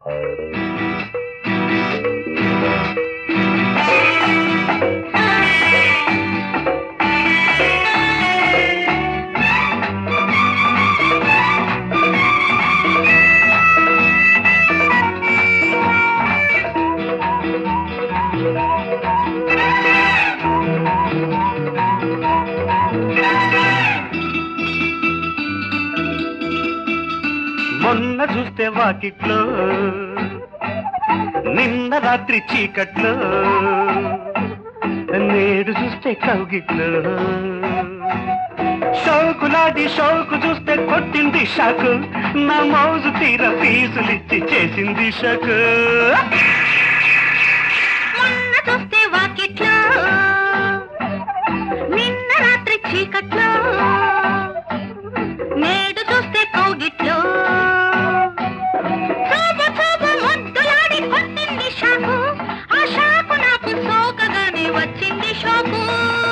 మొన్న చూస్తే వాకిట్లో నిన్న రాత్రి చీకట్లో నేడు చూస్తే కౌగిట్లో షౌకులాడి షౌకు చూస్తే కొట్టింది షాకు నా మౌజు తీర ఫీజులిచ్చి చేసింది షకు మొన్న చూస్తే వాకిట్లో నిన్న రాత్రి చీకట్లో నేడు చూస్తే కౌగిట్లో చూపు చూపు ముద్దులాడి కొట్టింది షాకు ఆ షాకు నాకు సోకగానే వచ్చింది షోకు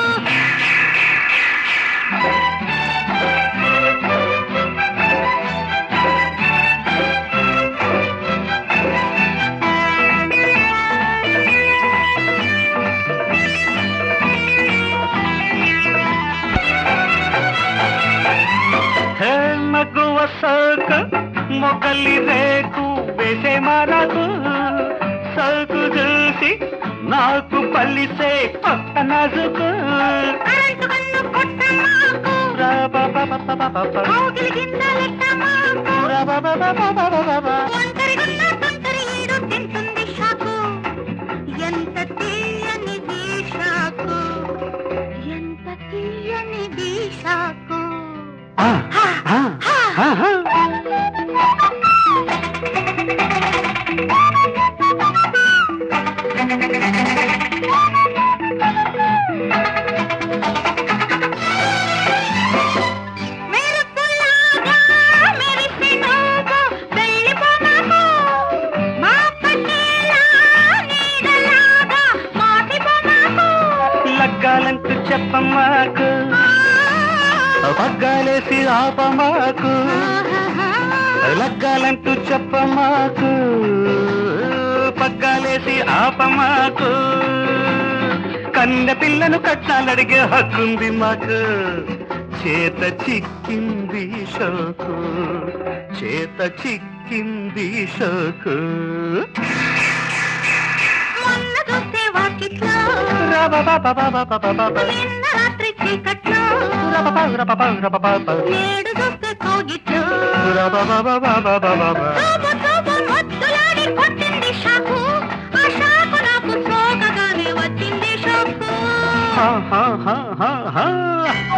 హే మగువ సోకు మొగలి రేకు వేసే మరకు సోకు చూసి నాకు పల్లిసే కొత్త నాజుకు కరెంటు కన్ను కొట్ట మాకు కౌగిలి గింజలెట్ట మాకు ఒంటరిగున్న తొంటరి ఈడు తింటుంది షాకు ఎంత తీయనిది షాకు ఎంత తీయనిది షాకు మెరుపులాగా మెరిసే నువ్వు వెళ్ళిపోమాకు. మా పన్నీలా నీడలాగా మాటిపోమాకు. లగ్గాలంటూ చెప్పమాకు పగ్గాలేసి ఆపమాకు లగ్గాలంటూ చెప్పమాకు పగ్గాలేసి ఆపమాకు కన్నె పిల్లను కట్టాలడిగే హక్కుంది మాకు చేత చిక్కింది షోకు చేత చిక్కింది షోకు మొన్న చూస్తే వాకిట్లో నిన్న రాత్రి చీకట్లో నేడు చూస్తే కోగిట్లో చూపు చూపు ముద్దులాడి కొట్టింది షాకు ఆ షాకు నాకు సోకగానే వచ్చింది షోకు ha ha ha ha ha